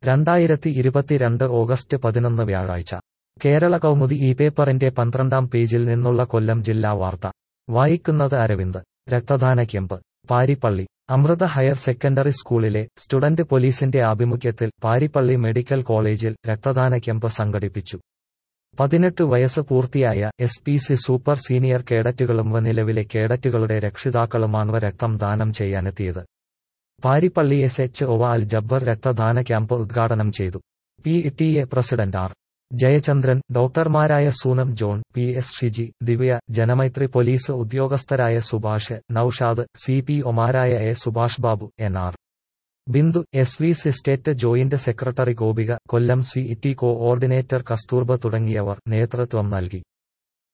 രണ്ടായിരത്തി ഇരുപത്തിരണ്ട് ഓഗസ്റ്റ് പതിനൊന്ന് വ്യാഴാഴ്ച കേരള കൗമുദി ഈ പേപ്പറിന്റെ പന്ത്രണ്ടാം പേജിൽ നിന്നുള്ള കൊല്ലം ജില്ലാ വാർത്ത വായിക്കുന്നത് അരവിന്ദ് രക്തദാന camp Parippally Amrita higher secondary സ്കൂളിലെ സ്റ്റുഡന്റ് പോലീസിന്റെ ആഭിമുഖ്യത്തിൽ പാരിപ്പള്ളി മെഡിക്കൽ കോളേജിൽ രക്തദാന ക്യാമ്പ് സംഘടിപ്പിച്ചു പതിനെട്ട് വയസ്സ് പൂർത്തിയായ S P C super senior കേഡറ്റുകളും നിലവിലെ കേഡറ്റുകളുടെ രക്ഷിതാക്കളുമാണ് രക്തം ദാനം ചെയ്യാനെത്തിയത് Parippally S H O Al Jabbar രക്തദാന ക്യാമ്പ് ഉദ്ഘാടനം ചെയ്തു P T A president R Jayachandran ഡോക്ടർമാരായ Soonam John P S Shiji Divya Janamaithri police ഉദ്യോഗസ്ഥരായ സുഭാഷ് നൌഷാദ് സി പി ഒമാരായ A Subhash Babu N R Bindu S V C state joint secretary Gopika Kollam C T coordinator Kasturba തുടങ്ങിയവർ നേതൃത്വം നൽകി